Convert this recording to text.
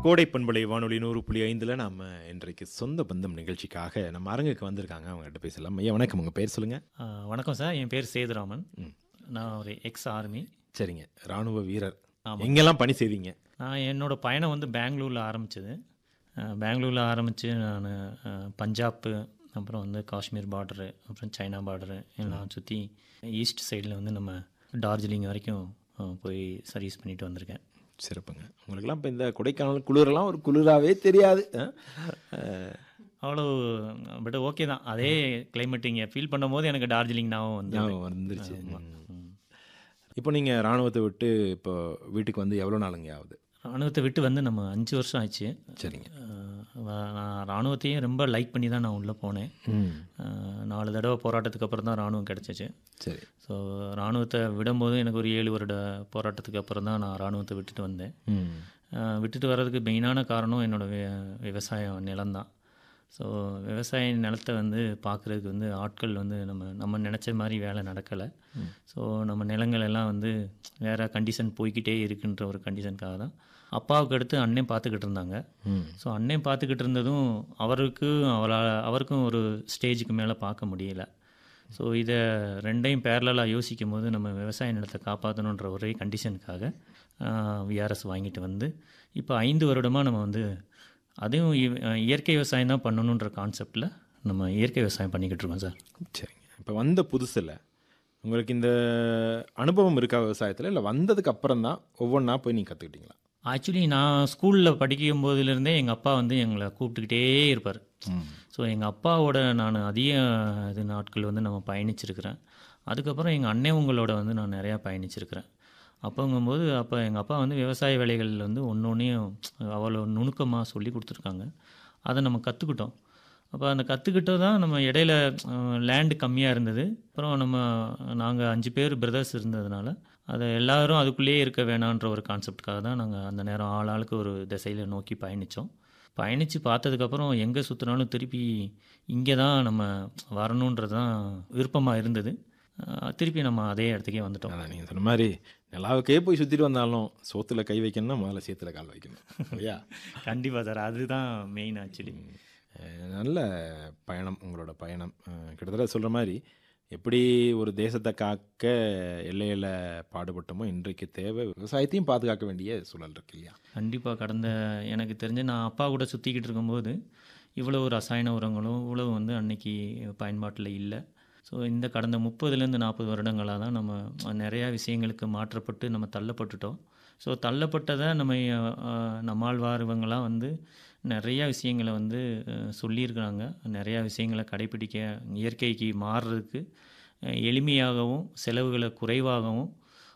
கோடை பண்பலை வானொலி நூறு புள்ளி ஐந்தில் நாம் இன்றைக்கு சொந்த பந்தம் நிகழ்ச்சிக்காக நம்ம அரங்குக்கு வந்திருக்காங்க அவங்ககிட்ட பேசலாம் ஐயா வணக்கம் உங்கள் பேர் சொல்லுங்கள் ஆ, வணக்கம் சார் என் பேர் சேதுராமன் நான் ஒரு எக்ஸ் ஆர்மி சரிங்க ராணுவ வீரர் ஆமாம். எங்கெல்லாம் பணி செய்வீங்க நான் என்னோட பயணம் வந்து பெங்களூரில் ஆரம்பிச்சது பெங்களூரில் ஆரம்பித்து நான் பஞ்சாப் அப்புறம் வந்து காஷ்மீர் பார்டரு அப்புறம் சைனா பார்டரு எல்லாம் சுற்றி ஈஸ்ட் சைடில் வந்து நம்ம டார்ஜிலிங் வரைக்கும் ஆ, போய் சர்வீஸ் பண்ணிட்டு வந்திருக்கேன் சிறப்புங்க உங்களுக்கெல்லாம் இப்போ இந்த கொடைக்கானல் குளிரெல்லாம் ஒரு குளிராகவே தெரியாது ஆ? அஹ், அவ்வளோ பட் ஓகே தான் அதே கிளைமேட் இங்கே ஃபீல் பண்ணும்போது எனக்கு டார்ஜிலிங் ஞாபகம் வந்து ஞாபகம் வந்துருச்சு ம். இப்போ நீங்கள் ராணுவத்தை விட்டு இப்போ வீட்டுக்கு வந்து எவ்வளோ நாளுங்க ஆகுது ராணுவத்தை விட்டு வந்து நம்ம அஞ்சு வருஷம் ஆச்சு சரிங்க அஹ் வ- நான் ராணுவத்தையும் ரொம்ப லைக் பண்ணி தான் நான் உள்ளே போனேன் ம் அஹ் நாலு தடவை போராட்டத்துக்கு அப்புறம் தான் ராணுவம் கிடச்சிச்சு சரி ஸோ ராணுவத்தை விடும்போது எனக்கு ஒரு ஏழு வருட போராட்டத்துக்கு அப்புறம் தான் நான் ராணுவத்தை விட்டுட்டு வந்தேன் ம் அஹ் விட்டுட்டு வர்றதுக்கு மெயினான காரணம் என்னோடய வி விவசாயம் நிலம்தான் ஸோ விவசாய நிலத்தை வந்து பார்க்குறதுக்கு வந்து ஆட்கள் வந்து நம்ம நம்ம நினச்ச மாதிரி வேலை நடக்கலை ஸோ நம்ம நிலங்கள் எல்லாம் வந்து வேறு கண்டிஷன் போய்க்கிட்டே இருக்குன்ற ஒரு கண்டிஷனுக்காக தான் அப்பாவுக்கு அடுத்து அண்ணன் பார்த்துக்கிட்டு இருந்தாங்க ம் ஸோ அண்ணன் பார்த்துக்கிட்டு இருந்ததும் அவருக்கு அவரால் அவருக்கும் ஒரு ஸ்டேஜுக்கு மேலே பார்க்க முடியல ஸோ இதை ரெண்டையும் பேரலாக யோசிக்கும் போது நம்ம விவசாய நிலத்தை காப்பாற்றணுன்ற ஒரே கண்டிஷனுக்காக விஆர்எஸ் வாங்கிட்டு வந்து இப்போ ஐந்து வருடமாக நம்ம வந்து அதையும் இ- அஹ் இயற்கை விவசாயம் தான் பண்ணணுன்ற கான்செப்டில் நம்ம இயற்கை விவசாயம் பண்ணிக்கிட்டு இருக்கோம் சார் சரிங்க இப்போ வந்த புதுசில் உங்களுக்கு இந்த அனுபவம் இருக்கா விவசாயத்தில் இல்லை வந்ததுக்கு அப்புறம் தான் ஒவ்வொன்றா போய் நீங்கள் கற்றுக்கிட்டீங்களா ஆக்சுவலி நான் ஸ்கூலில் படிக்கும் போதிலிருந்தே எங்கள் அப்பா வந்து எங்களை கூப்பிட்டுக்கிட்டே இருப்பார் ஸோ எங்கள் அப்பாவோட நான் அதிக இது நாட்கள் வந்து நம்ம பயணிச்சிருக்கிறேன் அதுக்கப்புறம் எங்கள் அண்ணவங்களோட வந்து நான் நிறையா பயணிச்சிருக்கிறேன் அப்போங்கும்போது அப்போ எங்கள் அப்பா வந்து விவசாய வேலைகள் வந்து ஒன்று ஒன்றையும் அவ்வளோ நுணுக்கமாக சொல்லி கொடுத்துருக்காங்க அதை நம்ம கற்றுக்கிட்டோம் அப்போ அந்த கற்றுக்கிட்டது தான் நம்ம இடையில லேண்டு கம்மியாக இருந்தது அப்புறம் நம்ம நாங்கள் அஞ்சு பேர் பிரதர்ஸ் இருந்ததுனால அதை எல்லாரும் அதுக்குள்ளேயே இருக்க வேணான்ற ஒரு கான்செப்டுக்காக தான் நாங்கள் அந்த நேரம் ஆள் ஆளுக்கு ஒரு திசையில் நோக்கி பயணித்தோம் பயணித்து பார்த்ததுக்கப்புறம் எங்கே சுற்றினாலும் திருப்பி இங்கே தான் நம்ம வரணுன்றது தான் விருப்பமாக இருந்தது அஹ் திருப்பி நம்ம அதே இடத்துக்கே வந்துட்டோம் அதான் நீங்கள் சொன்ன மாதிரி நிலாவுக்கே போய் சுற்றிட்டு வந்தாலும் சோத்துல கை வைக்கணும்னா முதல்ல சேத்துல கால் வைக்கணும் இல்லையா கண்டிப்பாக சார் அதுதான் மெயின் ஆக்சுவலி அஹ் நல்ல பயணம் உங்களோட பயணம் அஹ் கிட்டத்தட்ட சொல்கிற மாதிரி எப்படி ஒரு தேசத்தை காக்க எல்லையில் பாடுபட்டோமோ இன்றைக்கு தேவை விவசாயத்தையும் பாதுகாக்க வேண்டிய சூழல் இருக்கு இல்லையா கண்டிப்பாக கடந்த எனக்கு தெரிஞ்சு நான் அப்பா கூட சுற்றிக்கிட்டு இருக்கும்போது இவ்வளவு ரசாயன உரங்களும் இவ்வளவு வந்து அன்னைக்கு பயன்பாட்டில் இல்லை ஸோ இந்த கடந்த முப்பதுலேருந்து நாற்பது வருடங்களாக தான் நம்ம நிறையா விஷயங்களுக்கு மாற்றப்பட்டு நம்ம தள்ளப்பட்டுட்டோம் ஸோ தள்ளப்பட்டதை நம்ம அஹ், நம்மாழ்வார் இவங்கெல்லாம் வந்து நிறையா விஷயங்களை வந்து அஹ், சொல்லியிருக்கிறாங்க நிறையா விஷயங்களை கடைப்பிடிக்க இயற்கைக்கு மாறுறதுக்கு அஹ், எளிமையாகவும் செலவுகளை குறைவாகவும்